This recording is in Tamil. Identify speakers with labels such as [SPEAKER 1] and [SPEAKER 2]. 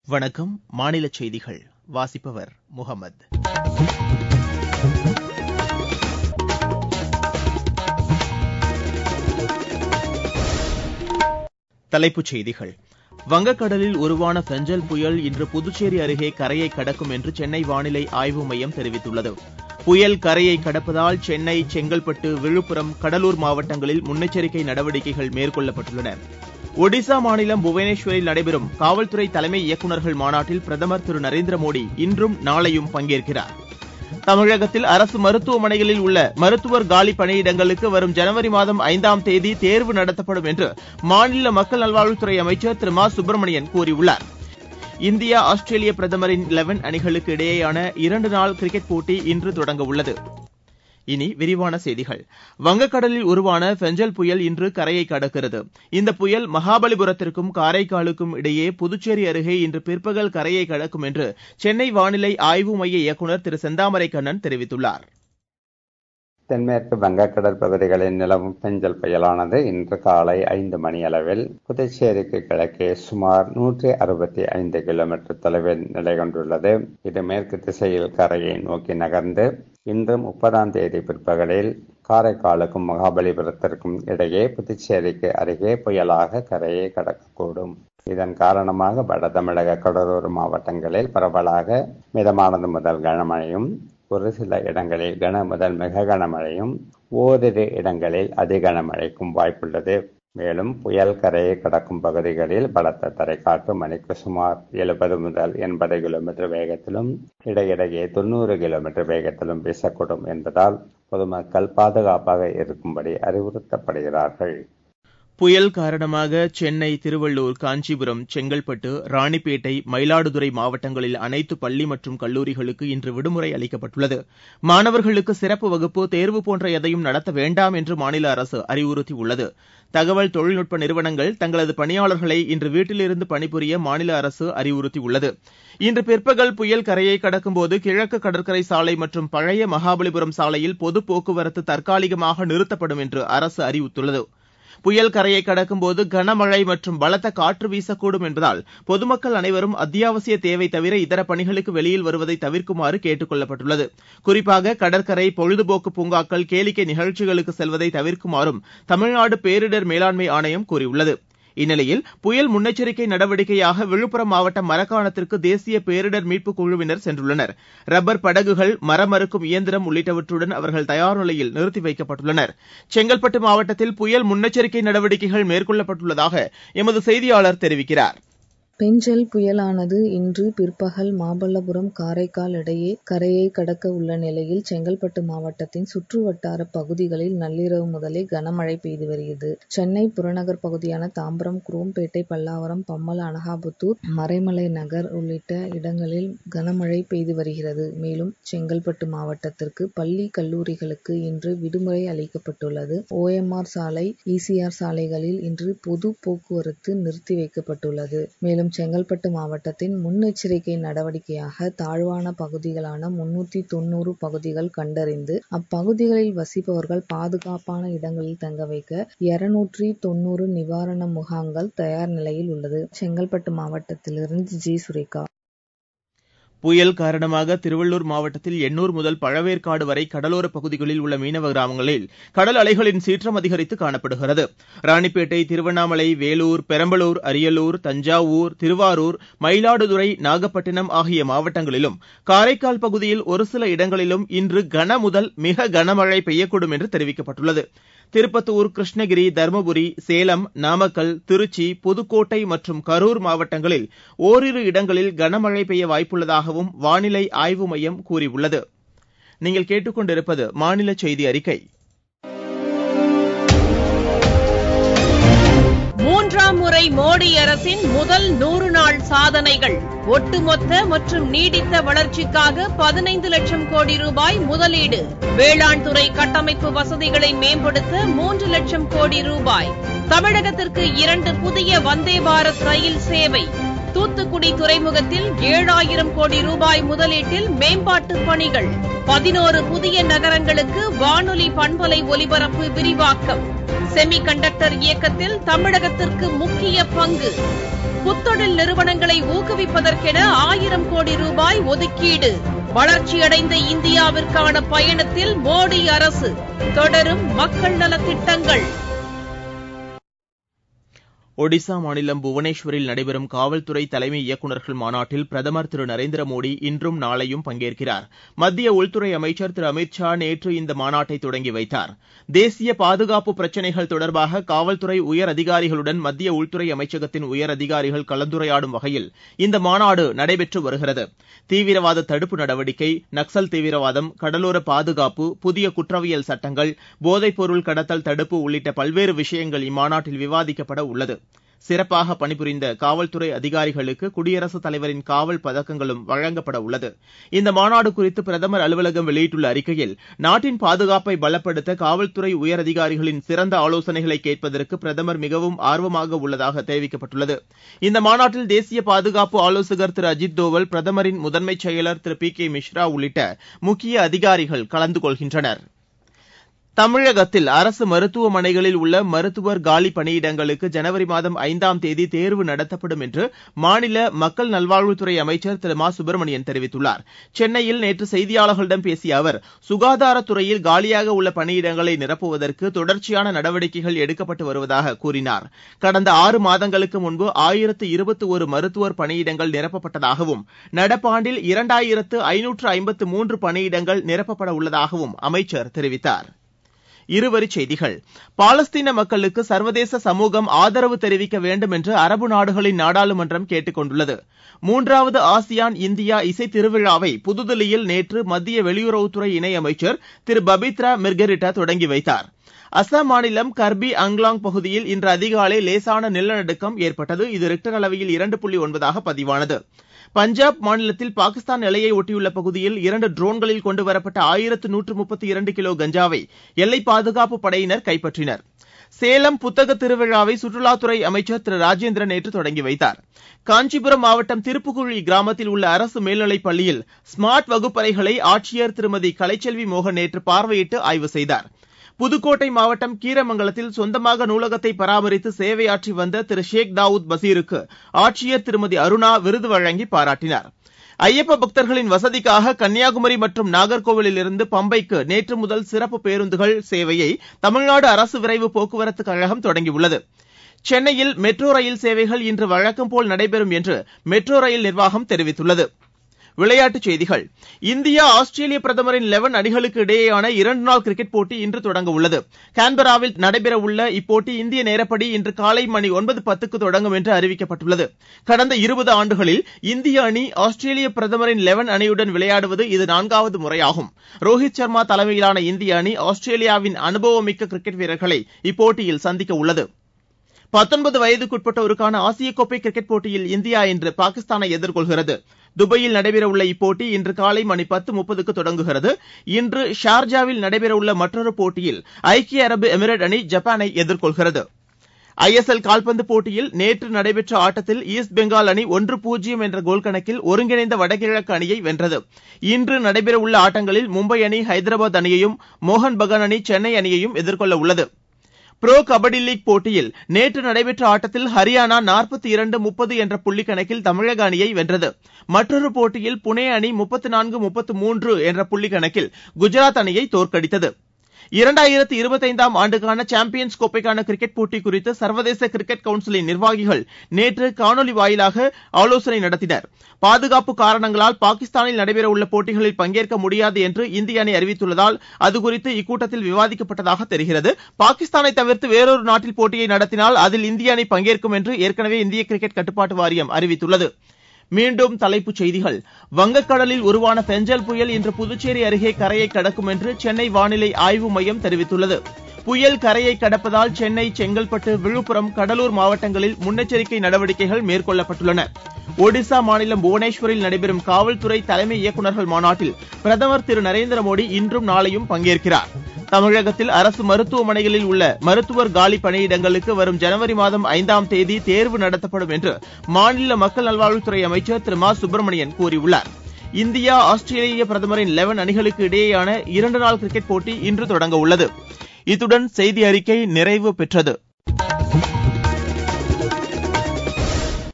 [SPEAKER 1] வணக்கம் மாநில செய்திகள் வாசிப்பவர் முகமது தலைப்புச் செய்திகள் வங்கக்கடலில் உருவான பெஞ்சல் புயல் இன்று புதுச்சேரி அருகே கரையை கடக்கும் என்று சென்னை வானிலை ஆய்வு மையம் தெரிவித்துள்ளது புயல் கரையை கடப்பதால் சென்னை செங்கல்பட்டு விழுப்புரம் கடலூர் மாவட்டங்களில் முன்னெச்சரிக்கை நடவடிக்கைகள் மேற்கொள்ளப்பட்டுள்ளன ஒடிசா மாநிலம் புவனேஸ்வரில் நடைபெறும் காவல்துறை தலைமை இயக்குநர்கள் மாநாட்டில் பிரதமர் திரு நரேந்திர மோடி இன்றும் நாளையும் பங்கேற்கிறார் தமிழகத்தில் அரசு மருத்துவமனைகளில் உள்ள மருத்துவர் காலி பணியிடங்களுக்கு வரும் ஜனவரி மாதம் ஐந்தாம் தேதி தேர்வு நடத்தப்படும் என்று மாநில மக்கள் நல்வாழ்வுத்துறை அமைச்சர் திரு மா சுப்பிரமணியன் கூறியுள்ளார் இந்தியா ஆஸ்திரேலிய பிரதமரின் லெவன் அணிகளுக்கு இடையேயான இரண்டு நாள் கிரிக்கெட் போட்டி இன்று தொடங்கவுள்ளது இனி விரிவான செய்திகள் வங்கக்கடலில் உருவான பெஞ்சல் புயல் இன்று கரையை கடக்கிறது இந்த புயல் மகாபலிபுரத்திற்கும் காரைக்காலுக்கும் இடையே புதுச்சேரி அருகே இன்று பிற்பகல் கரையை கடக்கும் என்று சென்னை வானிலை ஆய்வு மைய இயக்குநர் திரு செந்தாமரை கண்ணன் தெரிவித்துள்ளார்
[SPEAKER 2] தென்மேற்கு வங்கக்கடல் பகுதிகளில் நிலவும் பெஞ்சல் புயலானது இன்று காலை ஐந்து மணி அளவில் புதுச்சேரிக்கு கிழக்கே சுமார் நூற்றி அறுபத்தி ஐந்து கிலோமீட்டர் தொலைவில் நிலை கொண்டுள்ளது இது மேற்கு திசையில் கரையை நோக்கி நகர்ந்து இன்று முப்பதாம் தேதி பிற்பகலில் காரைக்காலுக்கும் மகாபலிபுரத்திற்கும் இடையே புதுச்சேரிக்கு அருகே புயலாக கரையை கடக்கக்கூடும் இதன் காரணமாக வட தமிழக கடலோர மாவட்டங்களில் பரவலாக மிதமானது முதல் கனமழையும் ஒரு சில இடங்களில் கன முதல் மிக கனமழையும் ஓரிரு இடங்களில் அதி கனமழைக்கும் வாய்ப்புள்ளது மேலும் புயல் கரையை கடக்கும் பகுதிகளில் பலத்த தரைக்காற்று மணிக்கு சுமார் எழுபது முதல் எண்பது கிலோமீட்டர் வேகத்திலும் இடையிடையே தொண்ணூறு கிலோமீட்டர் வேகத்திலும் வீசக்கூடும் என்பதால் பொதுமக்கள் பாதுகாப்பாக இருக்கும்படி அறிவுறுத்தப்படுகிறார்கள்
[SPEAKER 1] புயல் காரணமாக சென்னை திருவள்ளூர் காஞ்சிபுரம் செங்கல்பட்டு ராணிப்பேட்டை மயிலாடுதுறை மாவட்டங்களில் அனைத்து பள்ளி மற்றும் கல்லூரிகளுக்கு இன்று விடுமுறை அளிக்கப்பட்டுள்ளது மாணவர்களுக்கு சிறப்பு வகுப்பு தேர்வு போன்ற எதையும் நடத்த வேண்டாம் என்று மாநில அரசு அறிவுறுத்தியுள்ளது தகவல் தொழில்நுட்ப நிறுவனங்கள் தங்களது பணியாளர்களை இன்று வீட்டிலிருந்து பணிபுரிய மாநில அரசு அறிவுறுத்தியுள்ளது இன்று பிற்பகல் புயல் கரையை கடக்கும்போது கிழக்கு கடற்கரை சாலை மற்றும் பழைய மகாபலிபுரம் சாலையில் பொது போக்குவரத்து தற்காலிகமாக நிறுத்தப்படும் என்று அரசு அறிவித்துள்ளது புயல் கரையை கடக்கும்போது கனமழை மற்றும் பலத்த காற்று வீசக்கூடும் என்பதால் பொதுமக்கள் அனைவரும் அத்தியாவசிய தேவை தவிர இதர பணிகளுக்கு வெளியில் வருவதை தவிர்க்குமாறு கேட்டுக் கொள்ளப்பட்டுள்ளது குறிப்பாக கடற்கரை பொழுதுபோக்கு பூங்காக்கள் கேளிக்கை நிகழ்ச்சிகளுக்கு செல்வதை தவிர்க்குமாறும் தமிழ்நாடு பேரிடர் மேலாண்மை ஆணையம் கூறியுள்ளது இந்நிலையில் புயல் முன்னெச்சரிக்கை நடவடிக்கையாக விழுப்புரம் மாவட்டம் மரக்காணத்திற்கு தேசிய பேரிடர் மீட்புக் குழுவினர் சென்றுள்ளனர் ரப்பர் படகுகள் மரம் அறுக்கும் இயந்திரம் உள்ளிட்டவற்றுடன் அவர்கள் தயார் நிலையில் நிறுத்தி வைக்கப்பட்டுள்ளனர் செங்கல்பட்டு மாவட்டத்தில் புயல் முன்னெச்சரிக்கை நடவடிக்கைகள் மேற்கொள்ளப்பட்டுள்ளதாக எமது செய்தியாளர் தெரிவிக்கிறார்
[SPEAKER 3] பெஞ்சல் புயலானது இன்று பிற்பகல் மாமல்லபுரம் காரைக்கால் இடையே கரையை கடக்க உள்ள நிலையில் செங்கல்பட்டு மாவட்டத்தின் சுற்றுவட்டார பகுதிகளில் நள்ளிரவு முதலே கனமழை பெய்து வருகிறது சென்னை புறநகர் பகுதியான தாம்பரம் குரோம்பேட்டை பல்லாவரம் பம்மல் அனகாபுத்தூர் மறைமலை நகர் உள்ளிட்ட இடங்களில் கனமழை பெய்து வருகிறது மேலும் செங்கல்பட்டு மாவட்டத்திற்கு பள்ளி கல்லூரிகளுக்கு இன்று விடுமுறை அளிக்கப்பட்டுள்ளது ஓஎம்ஆர் சாலை இசிஆர் சாலைகளில் இன்று பொது போக்குவரத்து நிறுத்தி வைக்கப்பட்டுள்ளது மேலும் செங்கல்பட்டு மாவட்டத்தின் முன்னெச்சரிக்கை நடவடிக்கையாக தாழ்வான பகுதிகளான முன்னூத்தி தொண்ணூறு பகுதிகள் கண்டறிந்து அப்பகுதிகளில் வசிப்பவர்கள் பாதுகாப்பான இடங்களில் தங்க வைக்க இருநூற்றி தொண்ணூறு நிவாரண முகாம்கள் தயார் நிலையில் உள்ளது செங்கல்பட்டு மாவட்டத்திலிருந்து ஜி சுரேகா
[SPEAKER 1] புயல் காரணமாக திருவள்ளூர் மாவட்டத்தில் எண்ணூர் முதல் பழவேற்காடு வரை கடலோரப் பகுதிகளில் உள்ள மீனவ கிராமங்களில் கடல் அலைகளின் சீற்றம் அதிகரித்து காணப்படுகிறது ராணிப்பேட்டை திருவண்ணாமலை வேலூர் பெரம்பலூர் அரியலூர் தஞ்சாவூர் திருவாரூர் மயிலாடுதுறை நாகப்பட்டினம் ஆகிய மாவட்டங்களிலும் காரைக்கால் பகுதியில் ஒரு சில இடங்களிலும் இன்று கன முதல் மிக கனமழை பெய்யக்கூடும் என்று தெரிவிக்கப்பட்டுள்ளது திருப்பத்தூர் கிருஷ்ணகிரி தருமபுரி சேலம் நாமக்கல் திருச்சி புதுக்கோட்டை மற்றும் கரூர் மாவட்டங்களில் ஓரிரு இடங்களில் கனமழை பெய்ய வாய்ப்புள்ளதாகவும் வானிலை ஆய்வு மையம் கூறியுள்ளது நீங்கள் கேட்டுக்கொண்டிருப்பது மாநில செய்தி அறிக்கை
[SPEAKER 4] மூன்றாம் முறை மோடி அரசின் முதல் நூறு நாள் சாதனைகள் ஒட்டுமொத்த மற்றும் நீடித்த வளர்ச்சிக்காக பதினைந்து லட்சம் கோடி ரூபாய் முதலீடு வேளாண் துறை கட்டமைப்பு வசதிகளை மேம்படுத்த மூன்று லட்சம் கோடி ரூபாய் தமிழகத்திற்கு இரண்டு புதிய வந்தே பாரத் ரயில் சேவை தூத்துக்குடி துறைமுகத்தில் ஏழாயிரம் கோடி ரூபாய் முதலீட்டில் மேம்பாட்டு பணிகள் பதினோரு புதிய நகரங்களுக்கு வானொலி பண்பலை ஒலிபரப்பு விரிவாக்கம் செமி கண்டக்டர் இயக்கத்தில் தமிழகத்திற்கு முக்கிய பங்கு புத்தொழில் நிறுவனங்களை ஊக்குவிப்பதற்கென ஆயிரம் கோடி ரூபாய் ஒதுக்கீடு வளர்ச்சியடைந்த இந்தியாவிற்கான பயணத்தில் மோடி அரசு தொடரும் மக்கள் நலத்திட்டங்கள்
[SPEAKER 1] ஒடிசா மாநிலம் புவனேஸ்வரில் நடைபெறும் காவல்துறை தலைமை இயக்குநர்கள் மாநாட்டில் பிரதமர் திரு நரேந்திர மோடி இன்றும் நாளையும் பங்கேற்கிறார் மத்திய உள்துறை அமைச்சர் திரு அமித் ஷா நேற்று இந்த மாநாட்டை தொடங்கி வைத்தார் தேசிய பாதுகாப்பு பிரச்சினைகள் தொடர்பாக காவல்துறை உயர் அதிகாரிகளுடன் மத்திய உள்துறை அமைச்சகத்தின் உயர் அதிகாரிகள் கலந்துரையாடும் வகையில் இந்த மாநாடு நடைபெற்று வருகிறது தீவிரவாத தடுப்பு நடவடிக்கை நக்சல் தீவிரவாதம் கடலோர பாதுகாப்பு புதிய குற்றவியல் சட்டங்கள் போதைப்பொருள் கடத்தல் தடுப்பு உள்ளிட்ட பல்வேறு விஷயங்கள் இம்மாநாட்டில் விவாதிக்கப்பட உள்ளது சிறப்பாக பணிபுரிந்த காவல்துறை அதிகாரிகளுக்கு குடியரசுத் தலைவரின் காவல் பதக்கங்களும் வழங்கப்பட உள்ளது இந்த மாநாடு குறித்து பிரதமர் அலுவலகம் வெளியிட்டுள்ள அறிக்கையில் நாட்டின் பாதுகாப்பை பலப்படுத்த காவல்துறை உயரதிகாரிகளின் சிறந்த ஆலோசனைகளை கேட்பதற்கு பிரதமர் மிகவும் ஆர்வமாக உள்ளதாக தெரிவிக்கப்பட்டுள்ளது இந்த மாநாட்டில் தேசிய பாதுகாப்பு ஆலோசகர் திரு அஜித் தோவல் பிரதமரின் முதன்மைச் செயலர் திரு பி கே மிஸ்ரா உள்ளிட்ட முக்கிய அதிகாரிகள் கலந்து கொள்கின்றனர் தமிழகத்தில் அரசு மருத்துவமனைகளில் உள்ள மருத்துவர் காலி பணியிடங்களுக்கு ஜனவரி மாதம் ஐந்தாம் தேதி தேர்வு நடத்தப்படும் என்று மாநில மக்கள் நல்வாழ்வுத்துறை அமைச்சர் திரு மா சுப்பிரமணியன் தெரிவித்துள்ளார் சென்னையில் நேற்று செய்தியாளர்களிடம் பேசிய அவர் சுகாதாரத்துறையில் காலியாக உள்ள பணியிடங்களை நிரப்புவதற்கு தொடர்ச்சியான நடவடிக்கைகள் எடுக்கப்பட்டு வருவதாக கூறினார் கடந்த ஆறு மாதங்களுக்கு முன்பு ஆயிரத்து இருபத்தி ஒரு மருத்துவர் பணியிடங்கள் நிரப்பப்பட்டதாகவும் நடப்பாண்டில் இரண்டாயிரத்து ஐநூற்று ஐம்பத்து மூன்று பணியிடங்கள் நிரப்பப்பட உள்ளதாகவும் அமைச்சர் தெரிவித்தார் இருவரிச் செய்திகள் பாலஸ்தீன மக்களுக்கு சர்வதேச சமூகம் ஆதரவு தெரிவிக்க வேண்டும் என்று அரபு நாடுகளின் நாடாளுமன்றம் கேட்டுக் கொண்டுள்ளது மூன்றாவது ஆசியான் இந்தியா இசை திருவிழாவை புதுதில்லியில் நேற்று மத்திய வெளியுறவுத்துறை இணையமைச்சர் திரு பபித்ரா மிர்கரிட்டா தொடங்கி வைத்தார் அசாம் மாநிலம் கர்பி அங்லாங் பகுதியில் இன்று அதிகாலை லேசான நிலநடுக்கம் ஏற்பட்டது இது ரிக்டர் அளவையில் இரண்டு புள்ளி ஒன்பதாக பதிவானது பஞ்சாப் மாநிலத்தில் பாகிஸ்தான் எல்லையை ஒட்டியுள்ள பகுதியில் இரண்டு ட்ரோன்களில் கொண்டு வரப்பட்ட ஆயிரத்து நூற்று முப்பத்தி இரண்டு கிலோ கஞ்சாவை எல்லை பாதுகாப்பு படையினர் கைப்பற்றினர் சேலம் புத்தக திருவிழாவை சுற்றுலாத்துறை அமைச்சர் திரு ராஜேந்திரன் நேற்று தொடங்கி வைத்தார் காஞ்சிபுரம் மாவட்டம் திருப்புக்குழி கிராமத்தில் உள்ள அரசு மேல்நிலைப் பள்ளியில் ஸ்மார்ட் வகுப்பறைகளை ஆட்சியர் திருமதி கலைச்செல்வி மோகன் நேற்று பார்வையிட்டு ஆய்வு செய்தார் புதுக்கோட்டை மாவட்டம் கீரமங்கலத்தில் சொந்தமாக நூலகத்தை பராமரித்து சேவையாற்றி வந்த திரு ஷேக் தாவூத் பசீருக்கு ஆட்சியர் திருமதி அருணா விருது வழங்கி பாராட்டினார் ஐயப்ப பக்தர்களின் வசதிக்காக கன்னியாகுமரி மற்றும் நாகர்கோவிலிருந்து பம்பைக்கு நேற்று முதல் சிறப்பு பேருந்துகள் சேவையை தமிழ்நாடு அரசு விரைவு போக்குவரத்து கழகம் தொடங்கியுள்ளது சென்னையில் மெட்ரோ ரயில் சேவைகள் இன்று வழக்கம் போல் நடைபெறும் என்று மெட்ரோ ரயில் நிர்வாகம் தெரிவித்துள்ளது விளையாட்டுச் செய்திகள் இந்தியா ஆஸ்திரேலிய பிரதமரின் லெவன் அணிகளுக்கு இடையேயான இரண்டு நாள் கிரிக்கெட் போட்டி இன்று தொடங்க உள்ளது கான்பராவில் நடைபெறவுள்ள இப்போட்டி இந்திய நேரப்படி இன்று காலை மணி ஒன்பது பத்துக்கு தொடங்கும் என்று அறிவிக்கப்பட்டுள்ளது கடந்த இருபது ஆண்டுகளில் இந்திய அணி ஆஸ்திரேலிய பிரதமரின் லெவன் அணியுடன் விளையாடுவது இது நான்காவது முறையாகும் ரோஹித் சர்மா தலைமையிலான இந்திய அணி ஆஸ்திரேலியாவின் அனுபவமிக்க கிரிக்கெட் வீரர்களை இப்போட்டியில் சந்திக்க உள்ளது பத்தொன்பது வயதுக்குட்பட்டோருக்கான ஆசிய கோப்பை கிரிக்கெட் போட்டியில் இந்தியா இன்று பாகிஸ்தானை எதிர்கொள்கிறது துபாயில் நடைபெறவுள்ள இப்போட்டி இன்று காலை மணி பத்து முப்பதுக்கு தொடங்குகிறது இன்று ஷார்ஜாவில் நடைபெறவுள்ள மற்றொரு போட்டியில் ஐக்கிய அரபு எமிரேட் அணி ஜப்பானை எதிர்கொள்கிறது ஐஎஸ்எல் கால்பந்து போட்டியில் நேற்று நடைபெற்ற ஆட்டத்தில் ஈஸ்ட் பெங்கால் அணி ஒன்று பூஜ்ஜியம் என்ற கோல் கணக்கில் ஒருங்கிணைந்த வடகிழக்கு அணியை வென்றது இன்று நடைபெறவுள்ள ஆட்டங்களில் மும்பை அணி ஹைதராபாத் அணியையும் மோகன் பகான் அணி சென்னை அணியையும் எதிர்கொள்ள உள்ளது புரோ கபடி லீக் போட்டியில் நேற்று நடைபெற்ற ஆட்டத்தில் ஹரியானா நாற்பத்தி இரண்டு முப்பது என்ற புள்ளி கணக்கில் தமிழக அணியை வென்றது மற்றொரு போட்டியில் புனே அணி முப்பத்து நான்கு முப்பத்து மூன்று என்ற புள்ளி கணக்கில் குஜராத் அணியை தோற்கடித்தது இரண்டாயிரத்து இருபத்தைந்தாம் ஆண்டுக்கான சாம்பியன்ஸ் கோப்பைக்கான கிரிக்கெட் போட்டி குறித்து சர்வதேச கிரிக்கெட் கவுன்சிலின் நிர்வாகிகள் நேற்று காணொலி வாயிலாக ஆலோசனை நடத்தினர் பாதுகாப்பு காரணங்களால் பாகிஸ்தானில் நடைபெறவுள்ள போட்டிகளில் பங்கேற்க முடியாது என்று இந்திய அணி அறிவித்துள்ளதால் அதுகுறித்து இக்கூட்டத்தில் விவாதிக்கப்பட்டதாக தெரிகிறது பாகிஸ்தானை தவிர்த்து வேறொரு நாட்டில் போட்டியை நடத்தினால் அதில் இந்திய அணி பங்கேற்கும் என்று ஏற்கனவே இந்திய கிரிக்கெட் கட்டுப்பாட்டு வாரியம் அறிவித்துள்ளது மீண்டும் தலைப்புச் செய்திகள் வங்கக்கடலில் உருவான பெஞ்சல் புயல் இன்று புதுச்சேரி அருகே கரையை கடக்கும் என்று சென்னை வானிலை ஆய்வு மையம் தெரிவித்துள்ளது புயல் கரையை கடப்பதால் சென்னை செங்கல்பட்டு விழுப்புரம் கடலூர் மாவட்டங்களில் முன்னெச்சரிக்கை நடவடிக்கைகள் மேற்கொள்ளப்பட்டுள்ளன ஒடிசா மாநிலம் புவனேஸ்வரில் நடைபெறும் காவல்துறை தலைமை இயக்குநர்கள் மாநாட்டில் பிரதமர் திரு நரேந்திர மோடி இன்றும் நாளையும் பங்கேற்கிறார் தமிழகத்தில் அரசு மருத்துவமனைகளில் உள்ள மருத்துவர் காலி பணியிடங்களுக்கு வரும் ஜனவரி மாதம் ஐந்தாம் தேதி தேர்வு நடத்தப்படும் என்று மாநில மக்கள் நல்வாழ்வுத்துறை அமைச்சர் திரு மா சுப்பிரமணியன் கூறியுள்ளார் இந்தியா ஆஸ்திரேலிய பிரதமரின் லெவன் அணிகளுக்கு இடையேயான இரண்டு நாள் கிரிக்கெட் போட்டி இன்று தொடங்க உள்ளது இத்துடன் செய்தி அறிக்கை நிறைவு பெற்றது